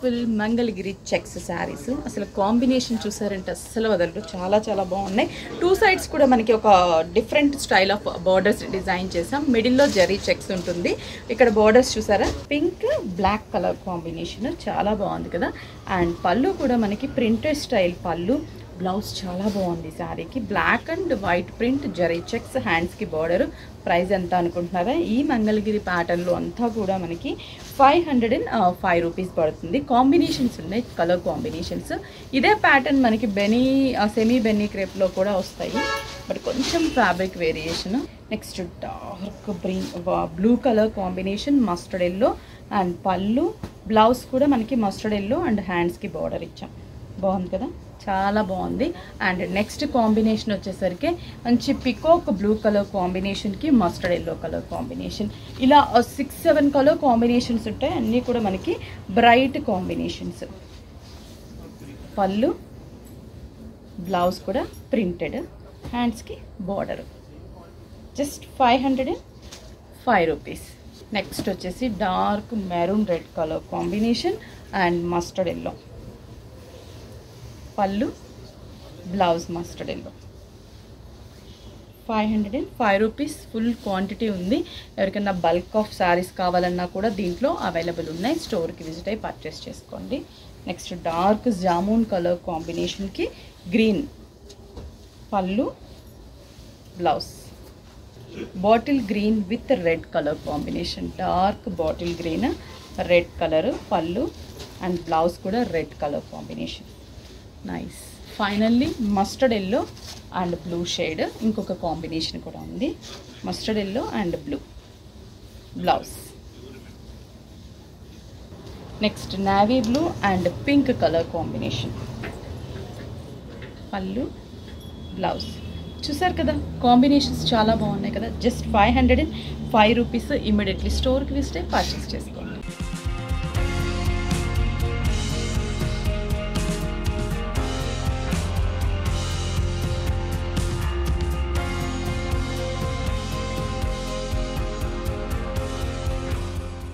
beautiful Mangalagiri checks saris అసలు combination చూసారంటే అస్సలు వదలరు చాలా చాలా బాగున్నాయి టూ సైడ్స్ కూడా మనకి ఒక different style of borders design చేసాం మిడిల్లో జరీ చెక్స్ ఉంటుంది ఇక్కడ బార్డర్స్ చూసారా పింక్ బ్లాక్ కలర్ కాంబినేషన్ చాలా బాగుంది కదా అండ్ పళ్ళు కూడా మనకి ప్రింటెడ్ స్టైల్ పళ్ళు బ్లౌజ్ చాలా బాగుంది శారీకి black and white print zari checks హ్యాండ్స్కి బార్డర్ ప్రైస్ ఎంత అనుకుంటున్నారా ఈ మంగళగిరి ప్యాటర్న్లో అంతా కూడా మనకి five hundred and five rupees పడుతుంది కాంబినేషన్స్ ఉన్నాయి కలర్ కాంబినేషన్స్ ఇదే ప్యాటర్న్ మనకి బెనీ సెమీ బెన్నీ క్రేప్లో కూడా వస్తాయి బట్ కొంచెం fabric variation next dark green blue colour combination mustard yellow and pallu blouse కూడా మనకి మస్టర్డ్ ఎల్లో అండ్ హ్యాండ్స్కి బార్డర్ ఇచ్చాం బాగుంది కదా చాలా బాగుంది అండ్ నెక్స్ట్ కాంబినేషన్ వచ్చేసరికి మంచి పికోక్ బ్లూ కలర్ కాంబినేషన్కి మస్టర్డ్ ఎల్లో కలర్ కాంబినేషన్ ఇలా సిక్స్ సెవెన్ కలర్ కాంబినేషన్స్ ఉంటాయి అన్నీ కూడా మనకి బ్రైట్ కాంబినేషన్స్ పళ్ళు బ్లౌజ్ కూడా ప్రింటెడ్ హ్యాండ్స్కి border just five hundred and five rupees next వచ్చేసి dark maroon red colour combination and mustard yellow pallu blouse mustard yellow five hundred and five rupees full quantity ఉంది ఎవరికైనా bulk of saris కావాలన్నా కూడా దీంట్లో available ఉన్నాయి స్టోర్కి విజిట్ అయ్యి పర్చేస్ చేసుకోండి నెక్స్ట్ డార్క్ జామూన్ కలర్ కాంబినేషన్కి green pallu blouse bottle green with red colour combination dark bottle green red colour pallu and blouse కూడా red colour combination nice finally mustard yellow and blue shade ఇంకొక combination కూడా ఉంది mustard yellow and blue blouse next navy blue and pink colour combination pallu blouse చూసారు కదా combinations చాలా బాగున్నాయి కదా just five hundred and five rupees immediately స్టోర్కి visit purchase చేసుకోండి